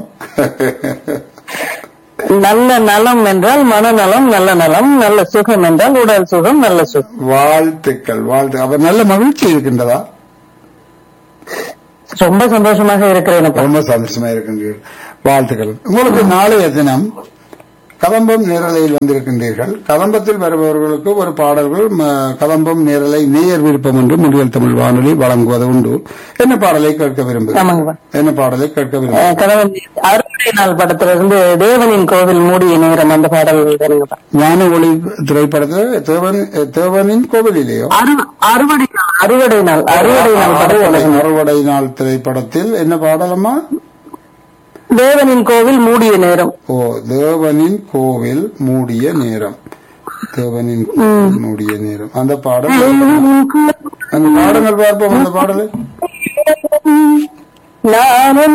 Speaker 4: நல்ல நலம் என்றால் மனநலம் நல்ல நலம் நல்ல சுகம் என்றால் உடல் சுகம் நல்ல சுகம்
Speaker 1: வாழ்த்துக்கள் வாழ்த்து அப்ப நல்ல மகிழ்ச்சி இருக்கின்றதா
Speaker 4: ரொம்ப சந்தோஷமாக இருக்கிறேன்
Speaker 1: ரொம்ப சந்தோஷமா இருக்கின்றீர்கள் வாழ்த்துக்கள் உங்களுக்கு நாளைய தினம் கதம்பம் நேரலையில் வந்திருக்கின்றீர்கள் கதம்பத்தில் வருபவர்களுக்கு ஒரு பாடல்கள் ம, கதம்பம் நேரலை நேயர் விருப்பம் என்று முன்றியல் தமிழ் வானொலி வழங்குவது உண்டு என்ன பாடலை கேட்க விரும்புகிறேன்
Speaker 4: ஆமாங்கப்பா
Speaker 1: என்ன பாடலை கேட்க விரும்புகிறேன்
Speaker 4: கணவன் அறுவடை நாள் படத்துல இருந்து தேவனின் கோவில் மூடிய நேரம் அந்த பாடல் வேணுங்கப்பா
Speaker 1: ஞான ஒளி திரைப்படத்தில் தேவன் தேவனின் கோவிலிலேயோ
Speaker 4: அறு- அறுவடை நாள் அறுவடை நாள் அறுவடை நாள் படம் வேணுங்க.
Speaker 1: அறுவடை நாள் திரைப்படத்தில் என்ன பாடலம்மா
Speaker 4: தேவனின் கோவில் மூடிய நேரம்
Speaker 1: ஓ தேவனின் கோவில் மூடிய நேரம் தேவனின் கோவில் மூடிய நேரம் அந்த பாடல் அந்த பாடங்கள் பார்ப்போம் அந்த பாடலை
Speaker 4: நானும்